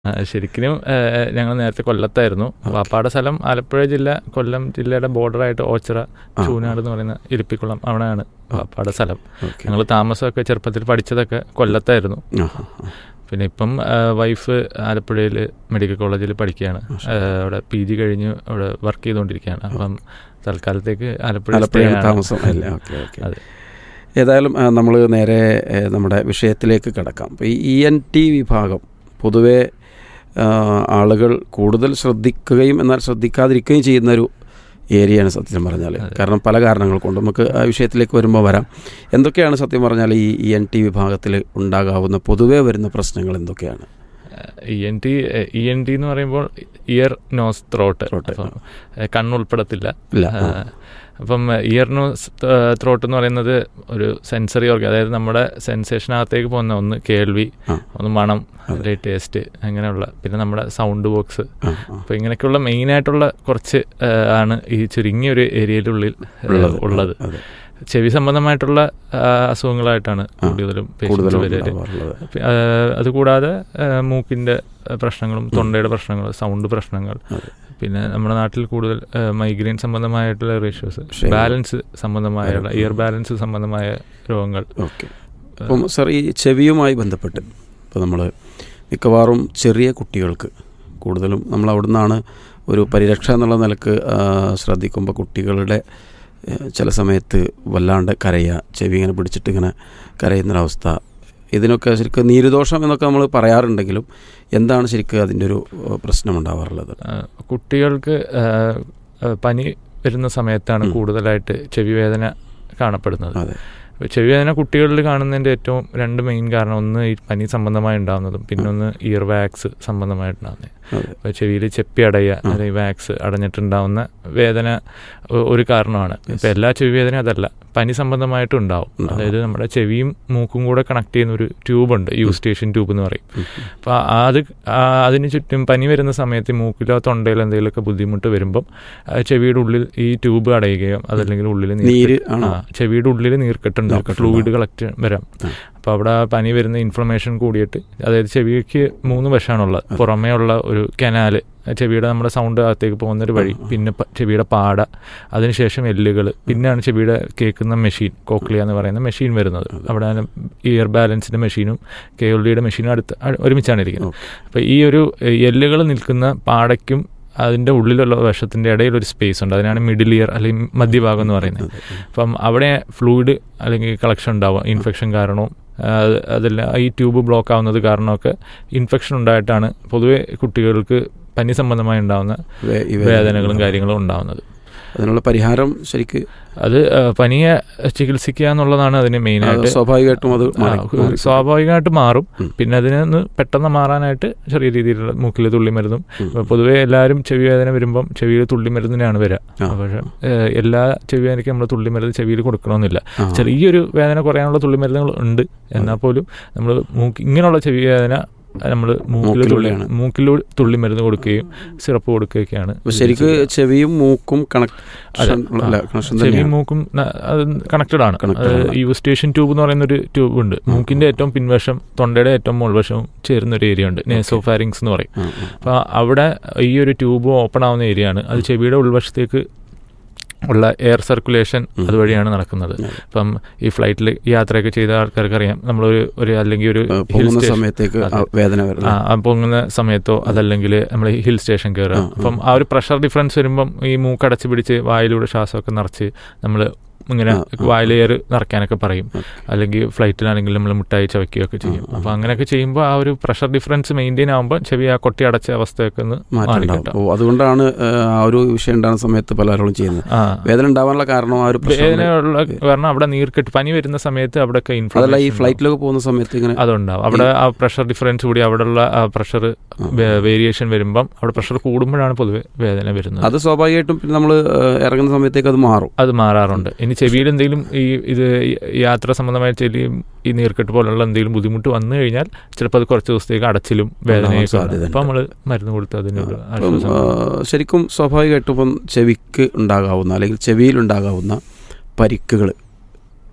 ആ, ശരിക്കും ഞങ്ങൾ നേരത്തെ കൊല്ലത്തായിരുന്നു വാപ്പാടെ സ്ഥലം ആലപ്പുഴ ജില്ല കൊല്ലം ജില്ലയുടെ ബോർഡറായിട്ട് ഓച്ചിറ ആ. ചൂനാട് എന്ന് പറയുന്ന ഇരിപ്പിക്കുളം അവിടെയാണ് വാപ്പാടെ സ്ഥലം ഓക്കെ ഞങ്ങൾ താമസമൊക്കെ ചെറുപ്പത്തിൽ പഠിച്ചതൊക്കെ കൊല്ലത്തായിരുന്നു ആ, ആ, ആ. പിന്നെ ഇപ്പം ആ, വൈഫ് ആലപ്പുഴയിൽ മെഡിക്കൽ കോളേജിൽ പഠിക്കുകയാണ് ആ, അവിടെ പി ജി കഴിഞ്ഞ് അവിടെ വർക്ക് ചെയ്തുകൊണ്ടിരിക്കുകയാണ് അപ്പം തൽക്കാലത്തേക്ക് ആലപ്പുഴ ആലപ്പുഴയാണ് stay ആണ്. താമസം അല്ലേ ഓക്കെ ഓക്കെ അതെ ഏതായാലും നമ്മൾ നേരെ ഏ, നമ്മുടെ വിഷയത്തിലേക്ക് കിടക്കാം അപ്പോൾ ഈ ഇ എൻ ടി വിഭാഗം പൊതുവെ ആ, ആളുകൾ കൂടുതൽ ശ്രദ്ധിക്കുകയും എന്നാൽ ശ്രദ്ധിക്കാതിരിക്കുകയും ചെയ്യുന്നൊരു ഏരിയയാണ് സത്യം പറഞ്ഞാൽ അതെ. കാരണം പല കാരണങ്ങൾ കൊണ്ട് നമുക്ക് ആ വിഷയത്തിലേക്ക് വരുമ്പോൾ വരാം എന്തൊക്കെയാണ് സത്യം പറഞ്ഞാൽ ഈ ഇ എൻ ടി വിഭാഗത്തിൽ ഉണ്ടാകാവുന്ന പൊതുവെ വരുന്ന പ്രശ്നങ്ങൾ എന്തൊക്കെയാണ് E N T E N T എന്ന് പറയുമ്പോൾ ഇയർ നോസ് ത്രോട്ട് Throat, അപ്പം കണ്ണുൾപ്പെടത്തില്ല ഇല്ല ആ, അപ്പം ഇയർ നോസ് ത്രോട്ട് എന്ന് പറയുന്നത് ഒരു സെൻസറി ഓർഗൻ അതായത് നമ്മുടെ സെൻസേഷനകത്തേക്ക് പോകുന്ന ഒന്ന് കേൾവി ആ. ഒന്ന് മണം അല്ലെങ്കിൽ ടേസ്റ്റ് അങ്ങനെയുള്ള പിന്നെ നമ്മുടെ സൗണ്ട് ബോക്സ് ആ, ആ. അപ്പോൾ ഇങ്ങനെയൊക്കെയുള്ള മെയിനായിട്ടുള്ള കുറച്ച് ആ, ആണ് ഈ ചുരുങ്ങിയ ഒരു ഏരിയയിലുള്ളിൽ ആ, ഉള്ളത് ഉള്ളത് അതെ. ചെവി സംബന്ധമായിട്ടുള്ള ആ, അസുഖങ്ങളായിട്ടാണ് ആ, കൂടുതലും കൂടുതലും പേഷ്യൻസ് വരിക ഉണ്ടാവാറുള്ളത് പി- ആ, അതുകൂടാതെ ആ, മൂക്കിന്റെ ആ, പ്രശ്നങ്ങളും തൊണ്ടയുടെ പ്രശ്നങ്ങൾ സൗണ്ട് പ്രശ്നങ്ങൾ അതെ. പിന്നെ നമ്മുടെ നാട്ടിൽ കൂടുതൽ മൈഗ്രെയിൻ സംബന്ധമായിട്ടുള്ള റേഷ്യോസ് വിഷയങ്ങൾ. ബാലൻസ് സംബന്ധമായുള്ള അതെ. ഇയർ ബാലൻസ് സംബന്ധമായ രോഗങ്ങൾ ഓക്കെ അപ്പം സാർ ഈ ചെവിയുമായി ബന്ധപ്പെട്ട് ഇപ്പോൾ നമ്മൾ മിക്കവാറും ചെറിയ കുട്ടികൾക്ക് കൂടുതലും നമ്മൾ അവിടുന്നാണ് ഒരു പരിരക്ഷ എന്നുള്ള നിലക്ക് ആ, ശ്രദ്ധിക്കുമ്പോൾ കുട്ടികളുടെ ഏ, ചില സമയത്ത് വല്ലാണ്ട് കരയുക ചെവി ഇങ്ങനെ പിടിച്ചിട്ട് ഇങ്ങനെ കരയുന്നൊരവസ്ഥ ഇതിനൊക്കെ ശരിക്കും നീരുദോഷം എന്നൊക്കെ നമ്മൾ പറയാറുണ്ടെങ്കിലും എന്താണ് ശരിക്കും അതിൻ്റെ ഒരു ഏ, പ്രശ്നം ഉണ്ടാവാറുള്ളത് ആ, കുട്ടികൾക്ക് ആ, ആ, പനി വരുന്ന സമയത്താണ് ഉം. കൂടുതലായിട്ട് ചെവി വേദന കാണപ്പെടുന്നത് അതെ അപ്പോൾ ചെവി വേദന കുട്ടികളിൽ കാണുന്നതിൻ്റെ ഏറ്റവും രണ്ട് മെയിൻ കാരണം ഒന്ന് ഈ പനി സംബന്ധമായി ഉണ്ടാകുന്നതും പിന്നെ ഒന്ന് ഇയർ വാക്സ് സംബന്ധമായിട്ടുണ്ടാകുന്നത് അതെ അപ്പോൾ ചെവിയിൽ ചെപ്പി അടയുക അല്ലെങ്കിൽ വാക്സ് അടഞ്ഞിട്ടുണ്ടാവുന്ന വേദന ഒ- ഒരു കാരണമാണ് ഇപ്പം എല്ലാ ചെവി വേദന അതല്ല പനി സംബന്ധമായിട്ടും ഉണ്ടാവും ഉണ്ടാവും. അതായത് നമ്മുടെ ചെവിയും മൂക്കും കൂടെ കണക്ട് ചെയ്യുന്ന ഒരു ട്യൂബുണ്ട് യൂസ്റ്റേഷൻ ട്യൂബ് എന്ന് പറയും ഉം. അപ്പോൾ അത് ആ അതിന് ചുറ്റും പനി വരുന്ന സമയത്ത് മൂക്കിലോ തൊണ്ടയിലോ എന്തെങ്കിലുമൊക്കെ ബുദ്ധിമുട്ട് വരുമ്പം ആ ചെവിയുടെ ഉള്ളിൽ ഈ ട്യൂബ് അടയുകയോ അതല്ലെങ്കിൽ ഉള്ളിൽ നീര് ആണോ ആ ചെവിയുടെ ഉള്ളിൽ നീർക്കെട്ടുണ്ടാവും നീർക്കെട്ടുണ്ടാവും. ഫ്ലൂയിഡ് കളക്ട് വരാം ആ. അപ്പോൾ അവിടെ ആ പനി വരുന്ന ഇൻഫ്ലമേഷൻ കൂടിയിട്ട് അതായത് ചെവിക്ക് മൂന്ന് വശമാണുള്ളത് പുറമേ ഉള്ള ഒരു കനാല് ചെവിയുടെ നമ്മുടെ സൗണ്ട് അകത്തേക്ക് പോകുന്ന ഒരു വഴി ആ, ആ. പിന്നെ പ- ചെവിയുടെ പാട അതിനുശേഷം എല്ലുകൾ പിന്നെയാണ് ചെവിയുടെ കേൾക്കുന്ന മെഷീൻ കോക്ലിയ എന്ന് പറയുന്ന മെഷീൻ വരുന്നത് അവിടെ ഇയർ ബാലൻസിന്റെ മെഷീനും കെ എൽ ഡിയുടെ മെഷീനും അടുത്ത് അ- ഒരുമിച്ചാണ് ഇരിക്കുന്നത് അപ്പോൾ ഈ ഒരു എല്ലുകൾ നിൽക്കുന്ന പാടയ്ക്കും അതിൻ്റെ ഉള്ളിലുള്ള വശത്തിൻ്റെ ഇടയിൽ ഒരു സ്പേസ് ഉണ്ട് അതിനാണ് മിഡിൽ ഇയർ അല്ലെങ്കിൽ മധ്യഭാഗം എന്ന് പറയുന്നത് അപ്പം അവിടെ ഫ്ലൂയിഡ് അല്ലെങ്കിൽ കളക്ഷൻ ഉണ്ടാവുക ഇൻഫെക്ഷൻ കാരണവും ആ, അതല്ല ഈ ട്യൂബ് ബ്ലോക്ക് ആവുന്നത് കാരണമൊക്കെ ഇൻഫെക്ഷൻ ഉണ്ടായിട്ടാണ് പൊതുവെ കുട്ടികൾക്ക് പനി സംബന്ധമായി ഉണ്ടാകുന്ന വേ- ഈ വേദനകളും കാര്യങ്ങളും ഉണ്ടാകുന്നത് അതിനുള്ള പരിഹാരം ശരിക്ക് അത് ആ, പനിയെ ചികിത്സിക്കുക എന്നുള്ളതാണ് അതിന് അത് മെയിനായിട്ട് സ്വാഭാവികമായിട്ടും അത് മാറി ആ, മാറി. സ്വാഭാവികമായിട്ട് മാറും ഉം. പിന്നെ അതിന് ഒന്ന് പെട്ടെന്ന് മാറാനായിട്ട് ചെറിയ രീതിയിലുള്ള മൂക്കിൽ തുള്ളി മരുന്നും ഉം. ഇപ്പൊ പൊതുവേ എല്ലാവരും ചെവി വേദന വരുമ്പം ചെവിയിൽ തുള്ളി മരുന്നിനാണ് വരിക ആ. പക്ഷേ ഏഹ്, എല്ലാ ചെവി വേദനയ്ക്കും നമ്മൾ തുള്ളി മരുന്ന് ചെവിയിൽ കൊടുക്കണമെന്നില്ല ആ. ചെറിയൊരു വേദന കുറയാനുള്ള തുള്ളി മരുന്നുകൾ ഉണ്ട് എന്നാൽ പോലും നമ്മൾ മൂക്ക് ഇങ്ങനെയുള്ള ചെവി വേദന നമ്മൾ മൂക്കിൽ തുള്ളി മൂക്കിലൂടെയാണ്. മൂക്കിലൂടെ തുള്ളി മരുന്ന് കൊടുക്കുകയും സിറപ്പ് കൊടുക്കുകയൊക്കെയാണ് അപ്പൊ ശരിക്ക് ചെവിയും മൂക്കും കണക്ഷൻ അല്ല കണക്ഷൻ ചെവിയും തന്നെയാണ് മൂക്കും ന- അത് കണക്റ്റഡ് ആണ് Connected അത് ആണ്. യൂസ്റ്റേഷൻ ട്യൂബ് എന്ന് പറയുന്ന ഒരു ട്യൂബ് ഉണ്ട് മൂക്കിന്റെ ഏറ്റവും പിൻവശം തൊണ്ടയുടെ ഏറ്റവും മുൾവശവും ചേരുന്ന ഒരു ഏരിയ ഉണ്ട് നേസോഫാരിങ്സ് എന്ന് പറയും ആ, ആ. അപ്പോൾ അവിടെ ഈ ഒരു ട്യൂബ് ഓപ്പൺ ആവുന്ന ഏരിയ ആണ് അത് ചെവിയുടെ ഉൾവശത്തേക്ക് ഉള്ള എയർ സർക്കുലേഷൻ ഉം. അതുവഴിയാണ് നടക്കുന്നത് ഉം. അപ്പം ഈ ഫ്ലൈറ്റിൽ യാത്രയൊക്കെ ചെയ്ത ആൾക്കാർക്ക് അറിയാം നമ്മളൊരു ഒരു അല്ലെങ്കിൽ ഒരു ഏ, ഹിൽ പോകുന്ന സ്റ്റേഷൻ സമയത്തേക്ക് അതെ. ആ വേദന വരും ആ ആ പൊങ്ങുന്ന സമയത്തോ അതല്ലെങ്കിൽ നമ്മൾ ഹിൽ സ്റ്റേഷൻ കയറുക ആ, ആ. അപ്പം ആ ഒരു പ്രഷർ ഡിഫറൻസ് വരുമ്പം ഈ മൂക്കടച്ച് പിടിച്ച് വായിലൂടെ ശ്വാസമൊക്കെ നിറച്ച് നമ്മൾ ഇങ്ങനെ ആ, ആ, വായിൽ എയർ നിറയ്ക്കാനൊക്കെ പറയും ഓക്കെ. അല്ലെങ്കിൽ ഫ്ലൈറ്റിലാണെങ്കിൽ നമ്മൾ മിഠായി ചവയ്ക്കുകയൊക്കെ ചെയ്യും ആ, ആ. അപ്പം അങ്ങനെയൊക്കെ ചെയ്യുമ്പോൾ ആ ഒരു പ്രഷർ ഡിഫറൻസ് മെയിൻറ്റെയിൻ ആകുമ്പോൾ ചെവി ആ കൊട്ടി അടച്ച അവസ്ഥയൊക്കെ ഒന്ന് മാറി മാറ്റമുണ്ടാവും കിട്ടാം ഓ അതുകൊണ്ടാണ് ഏ, ആ ഒരു വിഷയം ഉണ്ടാകുന്ന സമയത്ത് പലരോടും ചെയ്യുന്നത് ആ വേദന ഉണ്ടാവാനുള്ള കാരണം ആ ഒരു പ്രശ്നം വേദനയുള്ള കാരണം അവിടെ നീർക്കെട്ട് പനി വരുന്ന സമയത്ത് അവിടെയൊക്കെ അതല്ല ഈ ഇൻഫ്ലമേഷൻ ഫ്ലൈറ്റിലൊക്കെ പോകുന്ന സമയത്ത് ഇങ്ങനെ അതുണ്ടാവും അവിടെ ആ പ്രഷർ ഡിഫറൻസ് കൂടി അവിടെയുള്ള ആ പ്രഷർ വേരിയേഷൻ വരുമ്പം അവിടെ പ്രഷർ കൂടുമ്പോഴാണ് പൊതുവെ വേദന വരുന്നത് അത് സ്വാഭാവികമായിട്ടും പിന്നെ നമ്മൾ ഇറങ്ങുന്ന സമയത്തേക്ക് അത് മാറും അത് മാറാറുണ്ട് ഇനി ചെവിയിൽ എന്തെങ്കിലും ഈ ഇത് ഈ യാത്ര സംബന്ധമായ ചെവി ഈ നീർക്കെട്ട് പോലുള്ള എന്തെങ്കിലും ബുദ്ധിമുട്ട് വന്നു കഴിഞ്ഞാൽ ചിലപ്പോൾ അത് കുറച്ച് ദിവസത്തേക്ക് അടച്ചിലും വേദനയൊക്കെ സാധ്യതയുണ്ട്. അപ്പം നമ്മൾ മരുന്ന് കൊടുത്ത് അതിനൊരു അപ്പം ആശ്വാസം ആ, ശരിക്കും സ്വാഭാവികമായിട്ടും ഇപ്പം ചെവിക്ക് ഉണ്ടാകാവുന്ന അല്ലെങ്കിൽ ചെവിയിൽ ഉണ്ടാകാവുന്ന പരിക്കുകൾ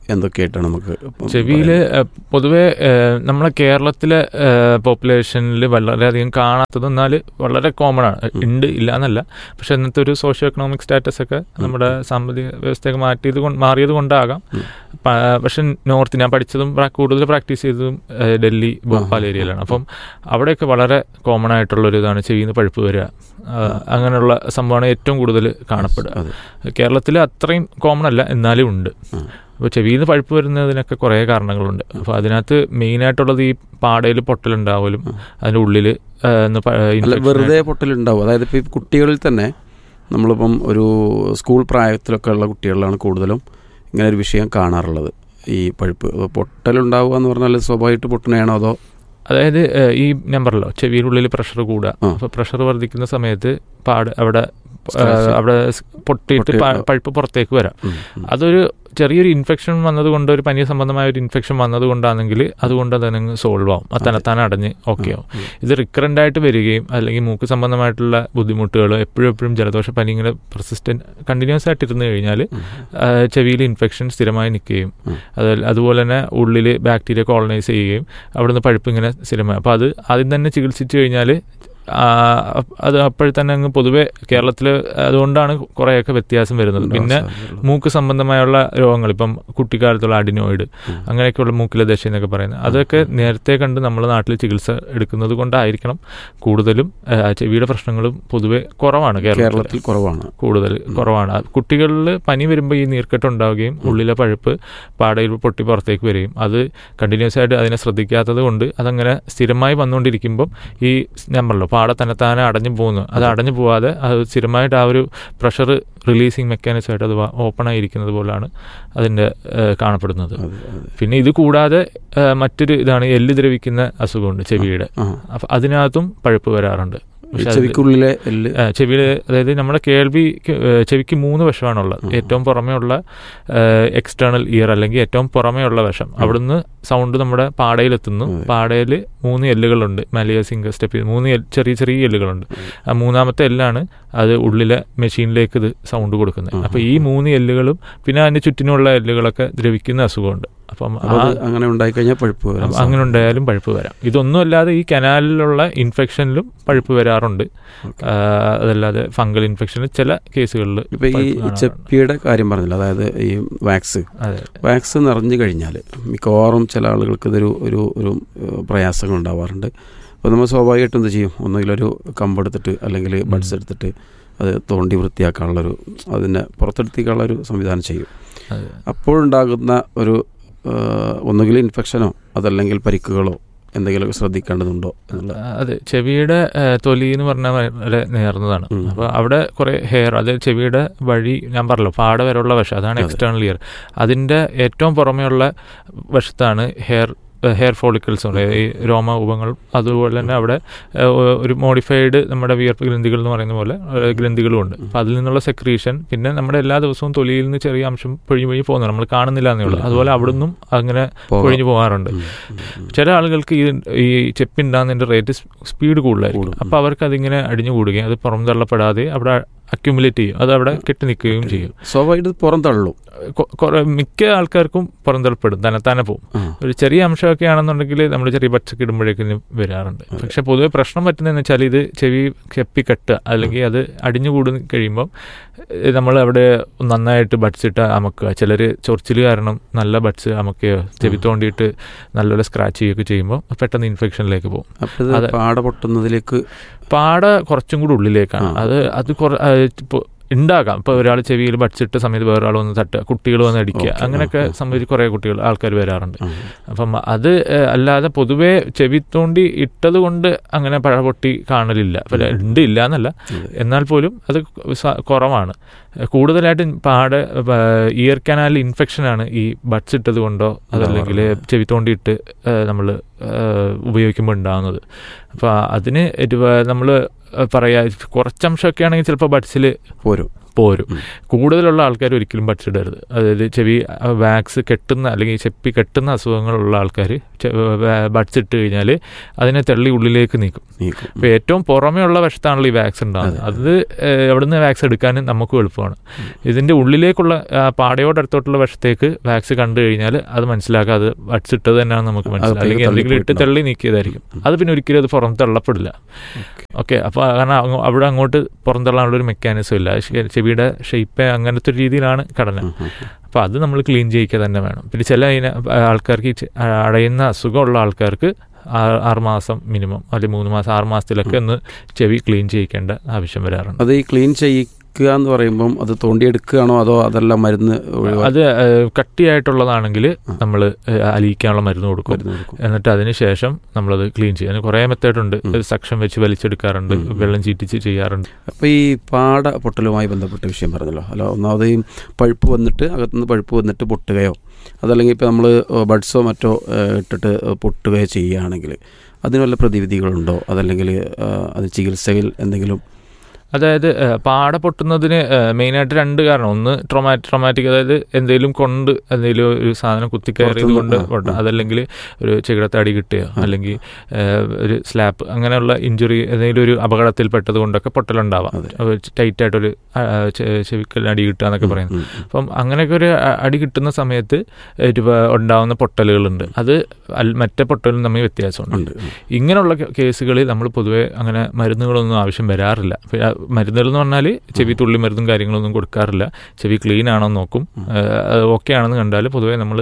എന്തൊക്കെയായിട്ടാണ് നമുക്ക് ഇപ്പം ചെവിയിൽ പൊതുവെ ഏഹ്, നമ്മളെ കേരളത്തിലെ പോപ്പുലേഷനിൽ വളരെയധികം കാണാത്തത് എന്നാൽ വളരെ കോമൺ ആണ് ഉണ്ട് ഇല്ല എന്നല്ല പക്ഷെ ഇന്നത്തെ ഒരു സോഷ്യോ എക്കണോമിക് സ്റ്റാറ്റസ് ഒക്കെ നമ്മുടെ സാമ്പത്തിക വ്യവസ്ഥയൊക്കെ മാറ്റിയത് കൊണ്ട് മാറിയത് കൊണ്ടാകാം ഉം. പ- പക്ഷെ നോർത്ത് ഞാൻ പഠിച്ചതും പ്രാ- കൂടുതൽ പ്രാക്ടീസ് ചെയ്തതും ഏഹ്, ഡൽഹി ഭോപ്പാൽ ഏരിയയിലാണ് അപ്പം അവിടെയൊക്കെ വളരെ കോമൺ ആയിട്ടുള്ള ഒരു ഇതാണ് ചെവിയിൽ നിന്ന് പഴുപ്പ് വരിക ആ, അങ്ങനെയുള്ള സംഭവമാണ് ഏറ്റവും കൂടുതൽ കാണപ്പെടുക അതെ കേരളത്തിൽ അത്രയും കോമൺ അല്ല എന്നാലും ഉണ്ട് ആ. അപ്പോൾ ചെവിയിൽ നിന്ന് പഴുപ്പ് വരുന്നതിനൊക്കെ കുറേ കാരണങ്ങളുണ്ട് അപ്പോൾ അതിനകത്ത് മെയിനായിട്ടുള്ളത് ഈ പാടയിൽ പൊട്ടലുണ്ടാവലും അതിൻ്റെ ഉള്ളിൽ അല്ല വെറുതെ പൊട്ടലുണ്ടാവും അതായത് ഇപ്പോൾ ഈ കുട്ടികളിൽ തന്നെ നമ്മളിപ്പം ഒരു സ്കൂൾ പ്രായത്തിലൊക്കെ ഉള്ള കുട്ടികളിലാണ് കൂടുതലും ഇങ്ങനെ ഒരു വിഷയം കാണാറുള്ളത് ഈ പഴുപ്പ് അപ്പോൾ പൊട്ടലുണ്ടാവുക എന്ന് പറഞ്ഞാൽ സ്വാഭാവികമായിട്ട് പൊട്ടണയാണോ അതോ അതായത് ഏഹ്, ഈ നമ്പറല്ലോ ചെവിയിലുള്ളിൽ പ്രഷർ കൂടുക ആ. അപ്പോൾ പ്രഷർ വർദ്ധിക്കുന്ന സമയത്ത് പാട് അവിടെ Scratch. ഏഹ്, അവിടെ സ് പൊട്ടിയിട്ട് പൊട്ടി- പ- പഴുപ്പ് പുറത്തേക്ക് വരാം ഉം, ഉം. അതൊരു ചെറിയൊരു ഇൻഫെക്ഷൻ വന്നതുകൊണ്ട് ഒരു പനി സംബന്ധമായ ഒരു ഇൻഫെക്ഷൻ വന്നതുകൊണ്ടാണെങ്കിൽ അതുകൊണ്ട് അതങ്ങ് സോൾവ് ആവും അത് തന്നെത്താനെ അടഞ്ഞ് ഓക്കെ ആവും ഉം. ഇത് റിക്കറൻ്റ് ആയിട്ട് വരികയും അല്ലെങ്കിൽ മൂക്ക് സംബന്ധമായിട്ടുള്ള ബുദ്ധിമുട്ടുകൾ എപ്പോഴും എപ്പോഴും ജലദോഷ പനി ഇങ്ങനെ പെർസിസ്റ്റന്റ് കണ്ടിന്യൂസ് ആയിട്ട് ഇരുന്ന് കഴിഞ്ഞാൽ ഉം. ചെവിയിൽ ഇൻഫെക്ഷൻ സ്ഥിരമായി നിൽക്കുകയും ഉം. അത് അതുപോലെ തന്നെ ഉള്ളിൽ ബാക്ടീരിയ കോളനൈസ് ചെയ്യുകയും അവിടുന്ന് പഴുപ്പ് ഇങ്ങനെ സ്ഥിരമായി അപ്പോൾ അത് ആദ്യം തന്നെ ചികിത്സിച്ചു കഴിഞ്ഞാൽ അത് അപ്പോഴെ തന്നെ അങ്ങ് പൊതുവെ കേരളത്തിൽ അതുകൊണ്ടാണ് കുറേയൊക്കെ വ്യത്യാസം വരുന്നത് പിന്നെ സാധ്യതയുള്ളത്. മൂക്ക് സംബന്ധമായുള്ള രോഗങ്ങൾ ഇപ്പം കുട്ടിക്കാലത്തുള്ള അഡിനോയിഡ് ഉം. അങ്ങനെയൊക്കെയുള്ള മൂക്കിലെ ദശ എന്നൊക്കെ പറയുന്നത് അതൊക്കെ നേരത്തെ കണ്ട് നമ്മുടെ നാട്ടിൽ ചികിത്സ എടുക്കുന്നത് കൊണ്ടായിരിക്കണം കൂടുതലും ആ, ചെവിയുടെ പ്രശ്നങ്ങളും പൊതുവെ കുറവാണ് കേരളത്തിൽ കേരളത്തിൽ കുറവാണ് കൂടുതൽ കുറവാണ് ആ, കുട്ടികളിൽ പനി വരുമ്പോൾ ഈ നീർക്കെട്ട് ഉണ്ടാവുകയും ഉള്ളിലെ പഴുപ്പ് പാടയിൽ പൊട്ടി പുറത്തേക്ക് വരികയും അത് കണ്ടിന്യൂസ് ആയിട്ട് അതിനെ ശ്രദ്ധിക്കാത്തത് കൊണ്ട് അതങ്ങനെ സ്ഥിരമായി വന്നുകൊണ്ടിരിക്കുമ്പം ഈ നമ്പറല്ലോ പാട തന്നെത്താനെ അടഞ്ഞു പോകുന്നു അത് അടഞ്ഞു പോവാതെ അത് സ്ഥിരമായിട്ട് ആ ഒരു പ്രഷർ റിലീസിങ് മെക്കാനിസം ആയിട്ട് അത് ഓപ്പൺ ആയിരിക്കുന്നത് പോലാണ് അതിൻ്റെ ഏഹ്, കാണപ്പെടുന്നത് അതെ അതെ പിന്നെ ഇത് കൂടാതെ ഏഹ്, മറ്റൊരു ഇതാണ് എല്ല് ദ്രവിക്കുന്ന അസുഖമുണ്ട് ചെവിയുടെ ആ അപ്പം അതിനകത്തും പഴുപ്പ് വരാറുണ്ട് ഈ പക്ഷെ അത് ചെവിക്കുള്ളിലെ എല്ല് ചെവിയിൽ അതായത് നമ്മുടെ കേൾവി ചെവിക്ക് മൂന്ന് വശമാണുള്ളത് ഉം. ഏറ്റവും പുറമേ ഉള്ള എക്സ്റ്റേണൽ ഇയർ അല്ലെങ്കിൽ ഏറ്റവും പുറമേ ഉള്ള വശം അവിടുന്ന് സൗണ്ട് നമ്മുടെ പാടയിലെത്തുന്നു അതെ. പാടയിൽ മൂന്ന് എല്ലുകളുണ്ട് മലിയ സിംഗർ സ്റ്റെപ്പ് മൂന്ന് എല്ല് ചെറിയ ചെറിയ എല്ലുകളുണ്ട് ആ മൂന്നാമത്തെ എല്ലാണ് അത് ഉള്ളിലെ മെഷീനിലേക്ക് ഇത് സൗണ്ട് കൊടുക്കുന്നത് ഉം. അപ്പോൾ ഈ മൂന്ന് എല്ലുകളും പിന്നെ അതിന് ചുറ്റിനുള്ള എല്ലുകളൊക്കെ ദ്രവിക്കുന്ന അസുഖമുണ്ട് അപ്പം അപ്പോൾ ആ അത് അങ്ങനെ ഉണ്ടായിക്കഴിഞ്ഞാൽ പഴുപ്പ് വരാൻ അപ്പം അങ്ങനെ ഉണ്ടായാലും പഴുപ്പ് വരാം ഇതൊന്നും അല്ലാതെ ഈ കനാലിലുള്ള ഇൻഫെക്ഷനിലും പഴുപ്പ് വരാറുണ്ട് ഓക്കെ. ആ, അതല്ലാതെ ഫംഗൽ ഇൻഫെക്ഷന് ചില കേസുകളിൽ ഇപ്പൊ ഈ ചെപ്പിയുടെ കാര്യം പറഞ്ഞില്ല അതായത് ഈ വാക്സ് അതെ വാക്സ് നിറഞ്ഞു കഴിഞ്ഞാൽ മിക്കവാറും ചില ആളുകൾക്ക് ഇതൊരു ഒരു ഒരു ഏഹ്, പ്രയാസങ്ങൾ ഉണ്ടാവാറുണ്ട് അപ്പോൾ നമ്മൾ സ്വാഭാവികമായിട്ടും എന്ത് ചെയ്യും ഒന്നുകിലൊരു കമ്പെടുത്തിട്ട് അല്ലെങ്കിൽ ബഡ്സ് എടുത്തിട്ട് അത് തോണ്ടി വൃത്തിയാക്കാനുള്ളൊരു അതിനെ പുറത്തെടുത്തിക്കാനുള്ളൊരു സംവിധാനം ചെയ്യും അതെ അപ്പോഴുണ്ടാകുന്ന ഒരു ഏഹ്, ഒന്നുകിൽ ഇൻഫെക്ഷനോ അതല്ലെങ്കിൽ പരിക്കുകളോ എന്തെങ്കിലുമൊക്കെ ശ്രദ്ധിക്കേണ്ടതുണ്ടോ എന്നുള്ള ആ, അതെ ചെവിയുടെ ആ, തൊലി എന്ന് പറഞ്ഞാൽ വളരെ നേർന്നതാണ് ഉം. അപ്പോൾ അവിടെ കുറേ ഹെയർ അത് ചെവിയുടെ വഴി ഞാൻ പറഞ്ഞല്ലോ പാട വരെയുള്ള വശം അതാണ് അതെ. എക്സ്റ്റേണൽ ഇയർ അതിൻ്റെ ഏറ്റവും പുറമെയുള്ള വശത്താണ് ഹെയർ ഹെയർ ഫോളിക്കിൾസ് ഈ രോമ ഉപങ്ങൾ അതുപോലെ തന്നെ അവിടെ ആ, ഒരു മോഡിഫൈഡ് നമ്മുടെ വിയർപ്പ് ഗ്രന്ഥികൾ എന്ന് പറയുന്ന പോലെ ആ, ഗ്രന്ഥികളും ഉണ്ട് അപ്പോൾ അതിൽ നിന്നുള്ള സെക്രീഷൻ പിന്നെ നമ്മുടെ എല്ലാ ദിവസവും തൊലിയിൽ നിന്ന് ചെറിയ അംശം പൊഴിഞ്ഞു പൊഴിഞ്ഞു പോകുന്നു നമ്മൾ കാണുന്നില്ല എന്നേ ഉള്ളൂ അതുപോലെ അവിടുന്നും അങ്ങനെ പോകാം. പൊഴിഞ്ഞു പോകാറുണ്ട് ഉം, ഉം, ഉം. ചില ആളുകൾക്ക് ഈ ഈ ചെപ്പിണ്ടാകുന്നതിന്റെ റേറ്റ് സ്പീഡ് കൂടുതലായിരിക്കും കൂടും. അപ്പോൾ അവർക്ക് അതിങ്ങനെ അടിഞ്ഞു കൂടുകയും അത് പുറം തള്ളപ്പെടാതെ അവിടെ അക്യുമുലേറ്റ് ചെയ്യും അത് അവിടെ കെട്ടി നിൽക്കുകയും ചെയ്യും സ്വാഭാവികമായിട്ട് ഇത് പുറം തള്ളും കൊ- കുറെ മിക്ക ആൾക്കാർക്കും പുറന്തള്ളപ്പെടും തന്നെത്താനെ പോകും ആ. ഒരു ചെറിയ അംശമൊക്കെ ആണെന്നുണ്ടെങ്കിൽ നമ്മൾ ചെറിയ പച്ചക്ക് ഇടുമ്പോഴേക്കും വരാറുണ്ട് പക്ഷെ പൊതുവെ പ്രശ്നം പറ്റുന്നതെന്ന് വെച്ചാൽ ഇത് ചെവി ചെപ്പി കെട്ടുക അല്ലെങ്കിൽ അത് അടിഞ്ഞു കൂടി കഴിയുമ്പം നമ്മൾ അവിടെ നന്നായിട്ട് ബഡ്സ് ഇട്ട് അമക്കുക ചിലർ ചൊറിച്ചിൽ കാരണം നല്ല ബഡ്സ് അമക്കുകയോ ചെവി തോണ്ടിയിട്ട് നല്ലപോലെ സ്ക്രാച്ച് ചെയ്യുകയൊക്കെ ചെയ്യുമ്പോൾ പെട്ടെന്ന് ഇൻഫെക്ഷനിലേക്ക് പോകും അപ്പോൾ ഇത് അതെ. പാട പൊട്ടുന്നതിലേക്ക് പാട കുറച്ചും കൂടി ഉള്ളിലേക്കാണ് ആ. അത് അത് കുറ ഇപ്പോൾ ഉണ്ടാകാം ഇപ്പോൾ ഒരാൾ ചെവിയിൽ ബഡ്സിട്ട സമയത്ത് വേറൊരാൾ വന്ന് തട്ടുക കുട്ടികൾ വന്ന് അടിക്കുക ഓക്കേ. അങ്ങനെയൊക്കെ ആ, ആ. സംബന്ധിച്ച് കുറേ കുട്ടികൾ ആൾക്കാർ വരാറുണ്ട് ആ. അപ്പം അത് ഏഹ്, അല്ലാതെ പൊതുവേ ചെവി തോണ്ടി ഇട്ടത് കൊണ്ട് അങ്ങനെ പഴ പൊട്ടി കാണലില്ല അപ്പം ഉണ്ട് ഇല്ല എന്നല്ല അതെ. എന്നാൽ എന്നാൽ പോലും അത് സ- കുറവാണ് കൂടുതലായിട്ടും പാട് ഇയർ കനാലിൽ ഇൻഫെക്ഷനാണ് ഈ ബഡ്സ് ഇട്ടത് കൊണ്ടോ അതല്ലെങ്കിൽ ചെവി തോണ്ടിയിട്ട് നമ്മൾ ഉപയോഗിക്കുമ്പോൾ ഉണ്ടാകുന്നത് അപ്പോൾ അതിന് നമ്മൾ പറയാ കുറച്ചംശമൊക്കെ ആണെങ്കിൽ ചിലപ്പോൾ ബഡ്സിൽ പോരും പോരും കൂടുതലുള്ള ആൾക്കാർ ഒരിക്കലും ബഡ്സ് ഇടരുത് അതായത് ചെവി വാക്സ് കെട്ടുന്ന അല്ലെങ്കിൽ ചെപ്പി കെട്ടുന്ന അസുഖങ്ങളുള്ള ആൾക്കാർ ബഡ്സ് ഇട്ട് കഴിഞ്ഞാൽ അതിനെ തള്ളി ഉള്ളിലേക്ക് നീക്കും നീക്കും അപ്പോൾ ഏറ്റവും പുറമേ ഉള്ള വശത്താണല്ലോ ഈ വാക്സ് ഉണ്ടാകുന്നത് അത് ഏഹ്, എവിടുന്ന് വാക്സ് എടുക്കാനും നമുക്കും എളുപ്പമാണ് ഇതിൻ്റെ ഉള്ളിലേക്കുള്ള ആ, പാടയോട് അടുത്തോട്ടുള്ള വശത്തേക്ക് വാക്സ് കണ്ടു കഴിഞ്ഞാൽ അത് മനസ്സിലാക്കുക അത് ബഡ്സ് ഇട്ടത് തന്നെയാണ് നമുക്ക് മനസ്സിലാക്കുക അല്ലെങ്കിൽ എന്തെങ്കിലും ഇട്ട് തള്ളി നീക്കിയതായിരിക്കും അത് പിന്നെ ഒരിക്കലും അത് പുറം തള്ളപ്പെടില്ല ഓക്കെ അപ്പോൾ കാരണം അങ്ങ് അവിടെ അങ്ങോട്ട് പുറന്തള്ളാനുള്ള ഒരു മെക്കാനിസം ഇല്ല ശെ- ചെവിയുടെ ഷേപ്പ് അങ്ങനത്തെ ഒരു രീതിയിലാണ് ഘടന അപ്പോൾ അത് നമ്മൾ ക്ലീൻ ചെയ്യിക്കുക തന്നെ വേണം പിന്നെ ചില ഇന- ആൾക്കാർക്ക് ഈ ചെ- അടയുന്ന അസുഖമുള്ള ആൾക്കാർക്ക് ആ- ആറ് മാസം മിനിമം അല്ലെങ്കിൽ മൂന്ന് മാസം ആറ് മാസത്തിലൊക്കെ ഒന്ന് ചെവി ക്ലീൻ ചെയ്യിക്കേണ്ട ആവശ്യം വരാറുണ്ട് അത് ഈ ക്ലീൻ ചെയ്യിക്കുക എന്ന് പറയുമ്പം അത് തോണ്ടിയെടുക്കുകയാണോ അതോ അതെല്ലാം മരുന്ന് ഒഴിവാക്കി അത് ഏഹ്, കട്ടിയായിട്ടുള്ളതാണെങ്കിൽ നമ്മൾ അലിയിക്കാനുള്ള മരുന്ന് കൊടുക്കും മരുന്ന് കൊടുക്കും എന്നിട്ട് അതിന് ശേഷം നമ്മളത് ക്ലീൻ ചെയ്യും അതിന് കുറേ മെത്തേഡുണ്ട് സക്ഷൻ വെച്ച് വലിച്ചെടുക്കാറുണ്ട് വെള്ളം ചീറ്റിച്ച് ചെയ്യാറുണ്ട് അപ്പോൾ ഈ പാട പൊട്ടലുമായി ബന്ധപ്പെട്ട വിഷയം പറഞ്ഞല്ലോ അല്ല ഒന്നാമത് ഈ പഴുപ്പ് വന്നിട്ട് അകത്തുനിന്ന് പഴുപ്പ് വന്നിട്ട് പൊട്ടുകയോ അതല്ലെങ്കിൽ ഇപ്പോൾ നമ്മൾ ബഡ്സോ മറ്റോ ഏഹ്, ഇട്ടിട്ട് പൊട്ടുകയോ ചെയ്യുകയാണെങ്കിൽ അതിന് വല്ല പ്രതിവിധികളുണ്ടോ അതല്ലെങ്കിൽ ഏഹ്, അത് ചികിത്സയിൽ എന്തെങ്കിലും അതായത് ഏഹ്, പാട പൊട്ടുന്നതിന് ഏഹ്, മെയിനായിട്ട് രണ്ട് കാരണം ഒന്ന് ട്രൊമാറ്റ് ട്രൊമാറ്റിക് അതായത് എന്തെങ്കിലും കൊണ്ട് എന്തെങ്കിലും ഒരു സാധനം കുത്തിക്കയറിയത് കൊണ്ട് പുറത്തുനിന്ന്, ആ, പൊട്ടുക അതല്ലെങ്കിൽ ഒരു ചെകിടത്തടി കിട്ടുക അല്ലെങ്കിൽ ഏഹ്, ഒരു സ്ലാപ്പ് അങ്ങനെയുള്ള ഇഞ്ചുറി എന്തെങ്കിലും ഒരു അപകടത്തിൽപ്പെട്ടത് കൊണ്ടൊക്കെ പൊട്ടലുണ്ടാവാം ടൈറ്റ് ആയിട്ടൊരു ആ, ചെ- ചെവിക്കൽ അടി കിട്ടുക എന്നൊക്കെ പറയുന്നത് അപ്പം അങ്ങനെയൊക്കെ ഒരു അ- അടി കിട്ടുന്ന സമയത്ത് ഒരു പ- ഉണ്ടാവുന്ന പൊട്ടലുകളുണ്ട് അത് അൽ- മറ്റേ പൊട്ടലും തമ്മിൽ വ്യത്യാസമുണ്ട് ഉണ്ട് ഇങ്ങനെയുള്ള കേ- കേസുകളിൽ നമ്മൾ പൊതുവെ അങ്ങനെ മരുന്നുകളൊന്നും ആവശ്യം വരാറില്ല ഇപ്പൊ ആ മരുന്നുകൾ എന്ന് പറഞ്ഞാൽ ചെവി തുള്ളി മരുന്നും കാര്യങ്ങളൊന്നും കൊടുക്കാറില്ല ചെവി ക്ലീൻ ആണോ എന്ന് നോക്കും ഓക്കെ ആണെന്ന് കണ്ടാൽ പൊതുവെ നമ്മൾ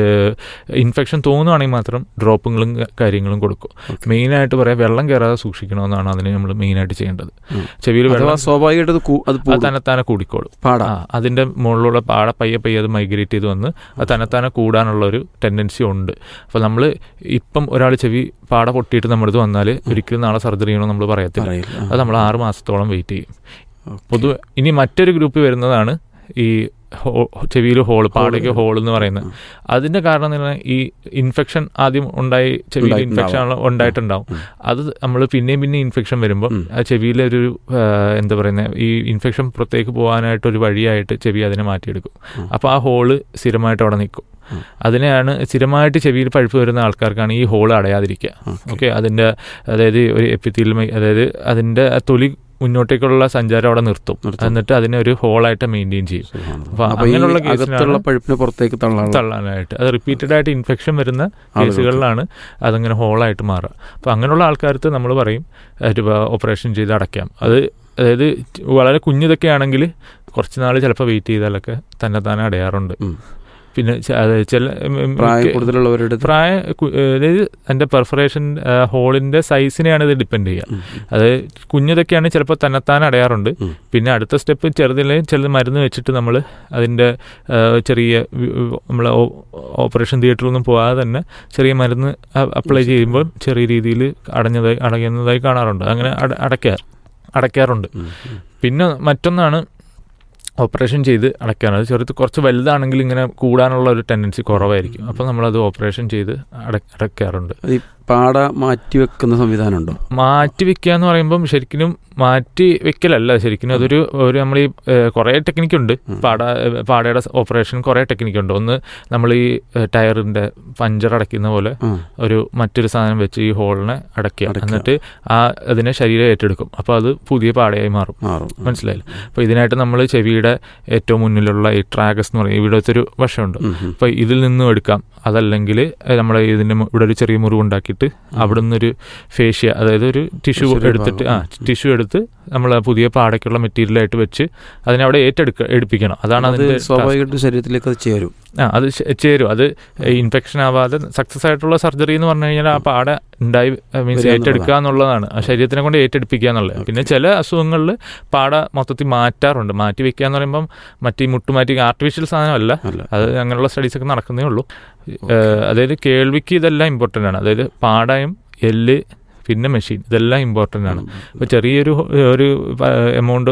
ഇൻഫെക്ഷൻ തോന്നുകയാണെങ്കിൽ മാത്രം ഡ്രോപ്പുകളും ക- കാര്യങ്ങളും കൊടുക്കും മെയിനായിട്ട് പറയാം വെള്ളം കയറാതെ സൂക്ഷിക്കണമെന്നാണ് അതിന് നമ്മൾ മെയിനായിട്ട് ചെയ്യേണ്ടത് ചെവിയിൽ അഥവാ വെള്ളം സ്വാഭാവികമായിട്ട് അത് കൂ- അത് അത് കൂടും. തന്നെത്താനെ കൂടിക്കോളും പാട ആ അതിന്റെ മുകളിലുള്ള പാട പയ്യെ പയ്യെ അത് മൈഗ്രേറ്റ് ചെയ്ത് വന്ന് അത് തന്നെത്താനെ കൂടാനുള്ള ഒരു ടെൻഡൻസി ഉണ്ട് അപ്പോൾ നമ്മൾ ഇപ്പം ഒരാൾ ചെവി പാട പൊട്ടിയിട്ട് നമ്മുടെ അടുത്ത് വന്നാൽ ഒരിക്കലും നാളെ സർജറി ചെയ്യണമെന്ന് നമ്മൾ പറയത്തില്ല പറയില്ല. ആ. അത് നമ്മൾ ആറ് മാസത്തോളം വെയിറ്റ് ചെയ്യും ഓക്കെ. പൊതുവെ ഇനി മറ്റൊരു ഗ്രൂപ്പ് വരുന്നതാണ് ഈ ചെവിയിൽ ഹോൾ പാടയ്ക്ക് ഹോൾ എന്ന് പറയുന്നത് അതിന്റെ കാരണം എന്ന് പറഞ്ഞാൽ ഈ ഇൻഫെക്ഷൻ ആദ്യം ഉണ്ടായി ചെവിയിൽ ഇൻഫെക്ഷൻ ഉണ്ടായിട്ടുണ്ടാവും അത് നമ്മൾ പിന്നെയും പിന്നെയും ഇൻഫെക്ഷൻ വരുമ്പോൾ ആ ചെവിയിലെ ഒരു ആ, എന്താ പറയുന്നത് ഈ ഇൻഫെക്ഷൻ പുറത്തേക്ക് പോകാനായിട്ട് ഒരു വഴിയായിട്ട് ചെവി അതിനെ മാറ്റിയെടുക്കും അപ്പോൾ ആ ഹോള് സ്ഥിരമായിട്ട് അവിടെ നിൽക്കും അതിനെയാണ് സ്ഥിരമായിട്ട് ചെവിയിൽ പഴുപ്പ് വരുന്ന ആൾക്കാർക്കാണ് ഈ ഹോള് അടയാതിരിക്കുക ഓക്കെ അതിൻ്റെ അതായത് ഒരു എപ്പിത്തിൽ അതായത് അതിൻ്റെ ആ തൊലി മുന്നോട്ടേക്കുള്ള സഞ്ചാരം അവിടെ നിർത്തും എന്നിട്ട് അതിനെ ഒരു ഹോളായിട്ട് മെയിൻറ്റെയിൻ ചെയ്യും അപ്പൊ അപ്പൊ ഈ അങ്ങനെയുള്ള അകത്തുള്ള കേസിലാണ് പഴുപ്പിനെ പുറത്തേക്ക് തള്ളാനുള്ള തള്ളാനായിട്ട് അത് റിപ്പീറ്റഡ് ആയിട്ട് ഇൻഫെക്ഷൻ വരുന്ന കേസുകളിലാണ് അതങ്ങനെ ഹോളായിട്ട് മാറുക അപ്പോൾ അങ്ങനെയുള്ള ആൾക്കാർക്ക് നമ്മൾ പറയും ഓപ്പറേഷൻ ചെയ്ത് അടയ്ക്കാം അത് അതായത് വളരെ കുഞ്ഞിതൊക്കെ ആണെങ്കിൽ കുറച്ച് നാൾ ചിലപ്പോൾ വെയിറ്റ് ചെയ്താലൊക്കെ തന്നെ താനെ അടയാറുണ്ട് ഉം. പിന്നെ ച- അത് ചില ഉം, ഉം, പ്രായം മിക്ക- കൂടുതലുള്ളവരുടെ അടുത്ത് പ്രായ കു- അതായത് അതിന്റെ പെർഫറേഷൻ ഹോളിന്റെ സൈസിനെയാണ് ഇത് ഡിപ്പെൻഡ് ചെയ്യുക അത് കുഞ്ഞിതൊക്കെയാണ് ചിലപ്പോൾ തന്നെത്താൻ അടയാറുണ്ട് ഉം. പിന്നെ അടുത്ത സ്റ്റെപ്പ് ചെറുതിലെ ചില മരുന്ന് വെച്ചിട്ട് നമ്മൾ അതിൻ്റെ ചെറിയ നമ്മൾ ഓപ്പറേഷൻ തിയേറ്ററിലൊന്നും പോകാതെ തന്നെ ചെറിയ മരുന്ന് അപ്ലൈ ചെയ്യുമ്പോൾ ചെറിയ രീതിയിൽ അടഞ്ഞതായി അടയുന്നതായി കാണാറുണ്ട് അങ്ങനെ അട- അടയ്ക്കാർ അടയ്ക്കാറുണ്ട് ഉം. ഉം. പിന്നെ മറ്റൊന്നാണ് ഓപ്പറേഷൻ ചെയ്ത് അടയ്ക്കാറുണ്ട് ചെറുത് കുറച്ച് വലുതാണെങ്കിൽ ഇങ്ങനെ കൂടാനുള്ള ഒരു ടെൻഡൻസി കുറവായിരിക്കും അപ്പോൾ നമ്മളത് ഓപ്പറേഷൻ ചെയ്ത് അട അടയ്ക്കാറുണ്ട് അത് ഈ പാട മാറ്റി വെക്കുന്ന സംവിധാനമുണ്ടോ മാറ്റി വെക്കുക എന്ന് പറയുമ്പം ശരിക്കും മാറ്റി വെക്കലല്ല ശരിക്കും അതൊരു ഒരു നമ്മൾ ഈ കുറേ ടെക്നിക്ക് ഉണ്ട് പാട ഏഹ്, പാടയുടെ ഓപ്പറേഷൻ കുറേ ടെക്നിക്ക് ഉണ്ട് ഒന്ന് നമ്മൾ ഈ ഏഹ്, ടയറിന്റെ പഞ്ചർ അടയ്ക്കുന്ന പോലെ ആ. ഒരു മറ്റൊരു സാധനം വെച്ച് ഈ ഹോളിനെ അടയ്ക്കുക അടയ്ക്കുക. എന്നിട്ട് ആ അതിനെ ശരീരം ഏറ്റെടുക്കും അപ്പോൾ അത് പുതിയ പാടയായി മാറും മാറും മനസ്സിലായില്ല അപ്പോൾ ഇതിനായിട്ട് നമ്മൾ ചെവിയുടെ ഏറ്റവും മുന്നിലുള്ള ഈ ട്രാഗസ് എന്ന് പറയും ഇവിടുത്തെ ഒരു വശമുണ്ട് ഉം, ഉം. അപ്പോൾ ഇതിൽ നിന്നും എടുക്കാം അതല്ലെങ്കിൽ നമ്മൾ ഇതിന് മു- ഇവിടെ ഒരു ചെറിയ മുറിവ് ഉണ്ടാക്കിയിട്ട് അവിടെ നിന്നൊരു ഫേഷ്യ അതായത് ഒരു ടിഷ്യൂ ചെറിയ എടുത്തിട്ട് ആ ഭാഗം. ടിഷ്യൂ എടുത്ത് നമ്മൾ പുതിയ പാടയ്ക്കുള്ള മെറ്റീരിയലായിട്ട് വെച്ച് അതിനെ അവിടെ ഏറ്റെടുക്ക എടുപ്പിക്കണം അതാണ് അത് അതിന്റെ task. സ്വാഭാവികമായിട്ടും ശരീരത്തിലേക്ക് അത് ചേരും ആ അത് ചേ- ചേരും അത് ഇൻഫെക്ഷൻ ആവാതെ സക്സസ് ആയിട്ടുള്ള സർജറി എന്ന് പറഞ്ഞു കഴിഞ്ഞാൽ ആ പാട ഉണ്ടായി മീൻസ് വരിക ഏറ്റെടുക്കുക എന്നുള്ളതാണ് ആ ശരീരത്തിനെ കൊണ്ട് ഏറ്റെടുപ്പിക്കുക എന്നുള്ളത് പിന്നെ ചില അസുഖങ്ങളിൽ പാട മൊത്തത്തിൽ മാറ്റാറുണ്ട് മാറ്റി വെക്കുക എന്ന് പറയുമ്പം മറ്റേ മുട്ടുമാറ്റി ആർട്ടിഫിഷ്യൽ സാധനമല്ല അല്ല അത് അങ്ങനെയുള്ള സ്റ്റഡീസ് ഒക്കെ നടക്കുന്നേ ഉള്ളൂ ഏഹ് അതായത് കേൾവിക്ക് ഇതെല്ലാം ഇമ്പോർട്ടൻ്റ് ആണ് അതായത് പാടയും എല്ല് പിന്നെ മെഷീൻ ഇതെല്ലാം ഇമ്പോർട്ടൻ്റ് ആണ് ഇപ്പോൾ ചെറിയൊരു ഹോ- ഒരു എമൗണ്ട്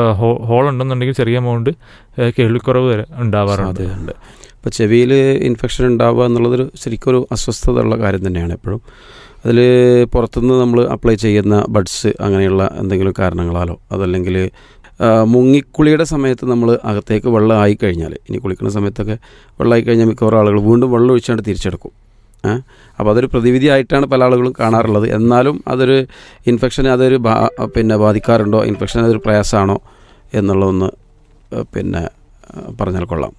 ഹോൾ ഉണ്ടെന്നുണ്ടെങ്കിൽ ചെറിയ എമൗണ്ട് കേൾവിക്കുറവ് വരെ ഉണ്ടാവാറുണ്ട് സാധ്യതയുണ്ട് ഇപ്പോൾ ചെവിയിൽ ഇൻഫെക്ഷൻ ഉണ്ടാവുക എന്നുള്ളതൊരു ശരിക്കും ഒരു അസ്വസ്ഥത ഉള്ള കാര്യം തന്നെയാണ് എപ്പോഴും അതിൽ പുറത്തുനിന്ന് നമ്മൾ അപ്ലൈ ചെയ്യുന്ന ബഡ്സ് അങ്ങനെയുള്ള എന്തെങ്കിലും കാരണങ്ങളാലോ അതല്ലെങ്കിൽ ആ, മുങ്ങിക്കുളിയുടെ സമയത്ത് നമ്മൾ അകത്തേക്ക് വെള്ളം ആയി കഴിഞ്ഞാൽ ഇനി കുളിക്കുന്ന സമയത്തൊക്കെ വെള്ളം ആയി കഴിഞ്ഞാൽ മിക്കവാറും ആളുകൾ വീണ്ടും വെള്ളം ഒഴിച്ചാണ്ട് തിരിച്ചെടുക്കും ഏ അപ്പോൾ അതൊരു പ്രതിവിധി ആയിട്ടാണ് പല ആളുകളും കാണാറുള്ളത് എന്നാലും അതൊരു ഇൻഫെക്ഷനെ അതൊരു ബാ- പിന്നെ ബാധിക്കാറുണ്ടോ ഇൻഫെക്ഷൻ അതൊരു പ്രയാസമാണോ എന്നുള്ളതൊന്ന് ഏ, പിന്നെ ഏ, പറഞ്ഞാൽ കൊള്ളാം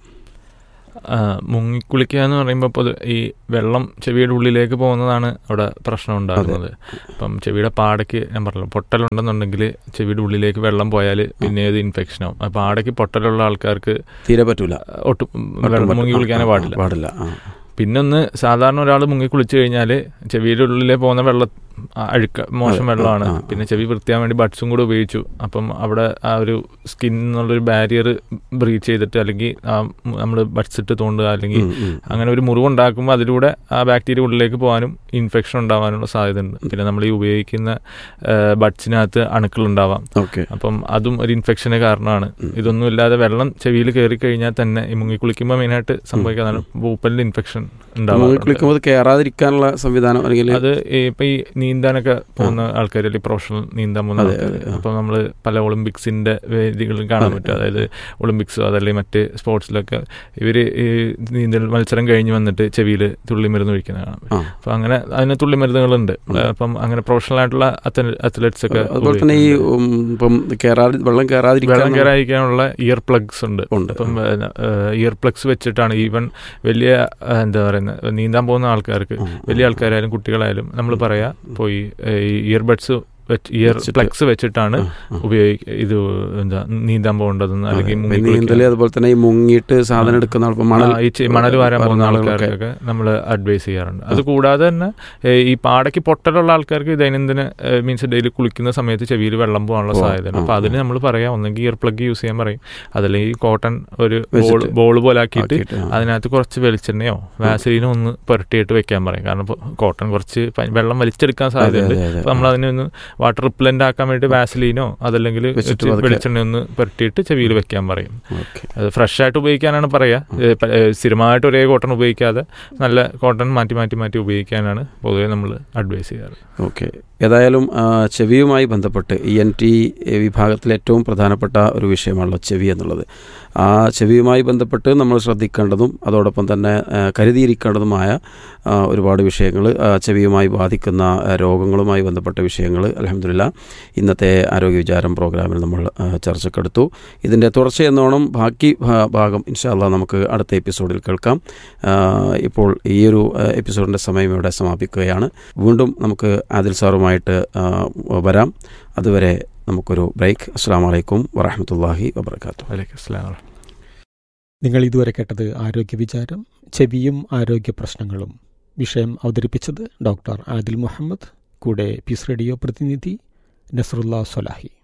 ആ, മുങ്ങിക്കുളിക്കുക എന്ന് പറയുമ്പോൾ പൊതു ഈ വെള്ളം ചെവിയുടെ ഉള്ളിലേക്ക് പോകുന്നതാണ് അവിടെ പ്രശ്നം ഉണ്ടാകുന്നത് അപ്പം ചെവിയുടെ പാടയ്ക്ക് ഞാൻ പറഞ്ഞല്ലോ പൊട്ടലുണ്ടെന്നുണ്ടെങ്കിൽ ചെവിയുടെ ഉള്ളിലേക്ക് വെള്ളം പോയാൽ പിന്നെ ഏത് ഇൻഫെക്ഷൻ ആവും അപ്പം പാടയ്ക്ക് പൊട്ടലുള്ള ആൾക്കാർക്ക് തീരെ പറ്റൂല ഒട്ടും വെള്ളം മുങ്ങി കുളിക്കാനേ ആ, പാടില്ല പാടില്ല ആ. പിന്നെ ഒന്ന് സാധാരണ ഒരാൾ മുങ്ങി കുളിച്ചു കഴിഞ്ഞാൽ ചെവിയുടെ ഉള്ളിലെ പോകുന്ന വെള്ളം ആ, അഴുക്ക മോശം അതെ, വെള്ളമാണ് ആ, ആ. പിന്നെ ചെവി വൃത്തിയാൻ വേണ്ടി ബഡ്സും കൂടെ ഉപയോഗിച്ചു അപ്പം അവിടെ ആ ഒരു സ്കിൻ എന്നുള്ളൊരു ബാരിയർ ബ്രീച്ച് ചെയ്തിട്ട് അല്ലെങ്കിൽ നമ്മൾ ബഡ്സ് ഇട്ട് തോണ്ടുക അല്ലെങ്കിൽ ഉം, ഉം. അങ്ങനെ ഒരു മുറിവുണ്ടാക്കുമ്പോൾ അതിലൂടെ ആ ബാക്ടീരിയ ഉള്ളിലേക്ക് പോകാനും ഇൻഫെക്ഷൻ ഉണ്ടാവാനുള്ള സാധ്യതയുണ്ട് പിന്നെ നമ്മൾ ഈ ഉപയോഗിക്കുന്ന ബഡ്സിനകത്ത് അണുക്കൾ ഉണ്ടാവാം ഓക്കെ അപ്പം അതും ഒരു ഇൻഫെക്ഷന് കാരണമാണ് ഇതൊന്നും ഇല്ലാതെ വെള്ളം ചെവിയിൽ കയറി കഴിഞ്ഞാൽ തന്നെ ഈ മുങ്ങി കുളിക്കുമ്പോൾ മെയിനായിട്ട് സംഭവിക്കുന്നതാണ് പൂപ്പലിൽ ഇൻഫെക്ഷൻ മുങ്ങി ഉണ്ടാവാറുണ്ട് കുളിക്കുമ്പോൾ അത് കയറാതിരിക്കാനുള്ള സംവിധാനം അല്ലെങ്കിൽ അത് ഈ ഇപ്പൊ ഈ നീന്താനൊക്കെ പോകുന്ന ആൾക്കാർ അല്ലെങ്കിൽ പ്രൊഫഷണൽ നീന്താൻ പോകുന്ന അതെ, ആൾക്കാർ അതെ, ആ. അപ്പൊ നമ്മൾ പല ഒളിമ്പിക്സിന്റെ വേദികളിൽ കാണാൻ അതെ, പറ്റും അതായത് ഒളിമ്പിക്സോ അതല്ലെങ്കിൽ മറ്റ് സ്പോർട്സിലൊക്കെ ഇവര് ഈ നീന്തൽ മത്സരം കഴിഞ്ഞ് വന്നിട്ട് ചെവിയിൽ തുള്ളി മരുന്ന് ഒഴിക്കുന്ന കാണാൻ പറ്റും ആ. അപ്പൊ അങ്ങനെ അതിന് തുള്ളി മരുന്നുകളുണ്ട് അപ്പം അങ്ങനെ പ്രൊഫഷണൽ ആയിട്ടുള്ള അത്ലറ്റ്സ് ഒക്കെ അതുപോലെ തന്നെ ഈ ഉം, ഇപ്പം കേറാതി വെള്ളം കയറാതിരിക്കാൻ വെള്ളം കയറാതിരിക്കാനുള്ള ഇയർ പ്ലഗ്സ് ഉണ്ട് ഉണ്ട്. അപ്പം ഇയർ പ്ലഗ്സ് വെച്ചിട്ടാണ് ഈവൻ വലിയ ആ, എന്താ പറയുന്നത് നീന്താൻ പോകുന്ന ആൾക്കാർക്ക് ആ, ആ. വലിയ ആൾക്കാരായാലും കുട്ടികളായാലും നമ്മൾ പറയാ പോയി ഇയർബഡ്സ് ഇയർ വെച്ചിട്ട്. പ്ലഗ്സ് വെച്ചിട്ടാണ് ആ, ആ. ഉപയോഗിക്ക ഇത് എന്താ നീന്താൻ പോകേണ്ടതെന്ന് അല്ലെങ്കിൽ അതെ. മുങ്ങി പിന്നെ നീന്തല് കുളിക്കാൻ. അതുപോലെ തന്നെ ഈ മുങ്ങിയിട്ട് സാധനം എടുക്കുന്ന ആൾ ഇപ്പം മണൽ ആ, ഈ ചെ- മണൽ വാരാൻ പോകുന്ന ആളുകളൊക്കെ ആൾക്കാർക്കൊക്കെ നമ്മൾ അഡ്വൈസ് ചെയ്യാറുണ്ട് അത് കൂടാതെ തന്നെ ഏ, ഈ പാടയ്ക്ക് പൊട്ടലുള്ള ആൾക്കാർക്ക് ദൈനംദിന മീൻസ് ഡെയിലി കുളിക്കുന്ന സമയത്ത് ചെവിയിൽ വെള്ളം പോകാനുള്ള ഓ, സാധ്യതയുണ്ട് ആ, അപ്പൊ അതിന് നമ്മൾ പറയാം ഒന്നെങ്കിൽ ഇയർ പ്ലഗ് യൂസ് ചെയ്യാൻ പറയും അതല്ലെങ്കിൽ കോട്ടൺ ഒരു ബോൾ വെച്ചിട്ട്. ബോൾ പോലെ ആക്കിയിട്ട് ആക്കിയിട്ട്, ആ. അതിനകത്ത് കുറച്ച് വെളിച്ചെണ്ണയോ വാസലിനോ ഒന്ന് പുരട്ടിയിട്ട് വെക്കാൻ പറയും കാരണം ഇപ്പൊ കോട്ടൺ കുറച്ച് പ- വെള്ളം വലിച്ചെടുക്കാൻ സാധ്യതയുണ്ട് അതെ, അതെ. അപ്പൊ നമ്മൾ അതിനെ ഒന്ന് വാട്ടർ റിപ്ലന്റ് ആക്കാൻ വേണ്ടി വാസലിനോ അതല്ലെങ്കിൽ വെച്ചിട്ട് ഇച്ചിരി പതുക്കെ. വെളിച്ചെണ്ണ ഒന്ന് പുരട്ടിയിട്ട് ചെവിയിൽ വെക്കാൻ പറയും ഓക്കെ അത് ഫ്രഷ് ആയിട്ട് ഉപയോഗിക്കാനാണ് പറയാ ഏ, പ- ഏ, സ്ഥിരമായിട്ട് ഒരേ കോട്ടൺ ഉപയോഗിക്കാതെ നല്ല കോട്ടൺ മാറ്റി മാറ്റി മാറ്റി ഉപയോഗിക്കാനാണ് പൊതുവെ നമ്മൾ അഡ്വൈസ് ചെയ്യാറ് ഓക്കെ ഏതായാലും ആ, ചെവിയുമായി ബന്ധപ്പെട്ട് ഇ എൻ ടി വിഭാഗത്തിൽ ഏറ്റവും പ്രധാനപ്പെട്ട ഒരു വിഷയമാണല്ലോ ചെവി എന്നുള്ളത് ആ ചെവിയുമായി ബന്ധപ്പെട്ട് നമ്മൾ ശ്രദ്ധിക്കേണ്ടതും അതോടൊപ്പം തന്നെ ആ, കരുതിയിരിക്കേണ്ടതുമായ ആ, ഒരുപാട് വിഷയങ്ങൾ ചെവിയുമായി ബാധിക്കുന്ന ആ, രോഗങ്ങളുമായി ബന്ധപ്പെട്ട വിഷയങ്ങൾ അലഹമില്ല ഇന്നത്തെ ആരോഗ്യ വിചാരം പ്രോഗ്രാമിൽ നമ്മൾ ആ, ചർച്ചക്കെടുത്തു ഇതിൻ്റെ തുടർച്ചയെന്നോണം ബാക്കി ഭാ- ഭാഗം ഇൻഷാല്ല നമുക്ക് അടുത്ത എപ്പിസോഡിൽ കേൾക്കാം ആ, ഇപ്പോൾ ഈ ഒരു ആ, എപ്പിസോഡിൻ്റെ സമയം ഇവിടെ സമാപിക്കുകയാണ് വീണ്ടും നമുക്ക് ആദിൽ സാറുമായിട്ട് ആ, വരാം അതുവരെ നമുക്കൊരു ബ്രേക്ക് അസ്സാം വലൈക്കും വറഹമത്തല്ലാഹി വബർക്കാത്തു വലൈക്കും അസ്സലാം നിങ്ങൾ ഇതുവരെ കേട്ടത് ആരോഗ്യ വിചാരം ചെവിയും ആരോഗ്യ പ്രശ്നങ്ങളും വിഷയം അവതരിപ്പിച്ചത് ഡോക്ടർ ആദിൽ മുഹമ്മദ് കൂടെ പീസ് റേഡിയോ പ്രതിനിധി നസറുല്ല സൊലാഹി